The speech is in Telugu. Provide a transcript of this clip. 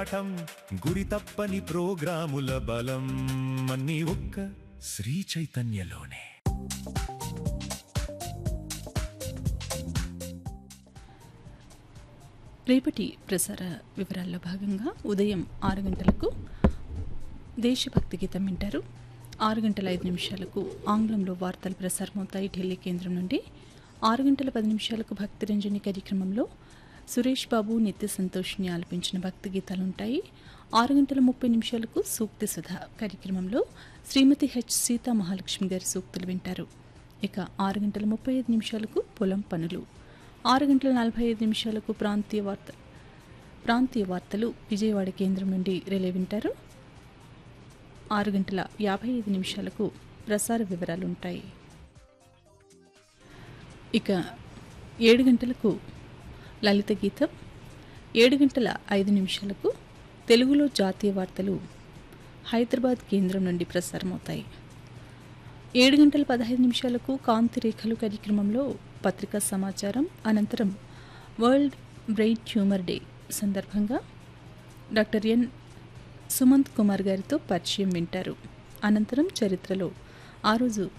పాఠం గురి తప్పని ప్రోగ్రాముల బలం అన్ని ఒక్క శ్రీ చైతన్యలోనే రేపటి ప్రసార వివరాల్లో భాగంగా ఉదయం ఆరు గంటలకు దేశభక్తి గీతం వింటారు ఆరు గంటల ఐదు నిమిషాలకు ఆంగ్లంలో వార్తలు ప్రసారమవుతాయి ఢిల్లీ కేంద్రం నుండి ఆరు గంటల పది నిమిషాలకు భక్తి రంజని కార్యక్రమంలో సురేష్ బాబు నిత్య సంతోష్ని ఆలపించిన భక్తి గీతాలు ఉంటాయి ఆరు గంటల ముప్పై నిమిషాలకు సూక్తి సుధ కార్యక్రమంలో శ్రీమతి హెచ్ సీతా మహాలక్ష్మి గారి సూక్తులు వింటారు ఇక ఆరు గంటల ముప్పై ఐదు నిమిషాలకు పొలం పనులు ఆరు గంటల నలభై ఐదు నిమిషాలకు ప్రాంతీయ వార్త ప్రాంతీయ వార్తలు విజయవాడ కేంద్రం నుండి రిలే వింటారు ఆరు గంటల యాభై ఐదు నిమిషాలకు ప్రసార వివరాలు ఉంటాయి ఇక ఏడు గంటలకు లలిత గీతం ఏడు గంటల ఐదు నిమిషాలకు తెలుగులో జాతీయ వార్తలు హైదరాబాద్ కేంద్రం నుండి ప్రసారమవుతాయి ఏడు గంటల పదహైదు నిమిషాలకు కాంతి రేఖలు కార్యక్రమంలో పత్రికా సమాచారం అనంతరం వరల్డ్ బ్రెయిన్ ట్యూమర్ డే సందర్భంగా డాక్టర్ ఎన్ సుమంత్ కుమార్ గారితో పరిచయం వింటారు అనంతరం చరిత్రలో ఆ రోజు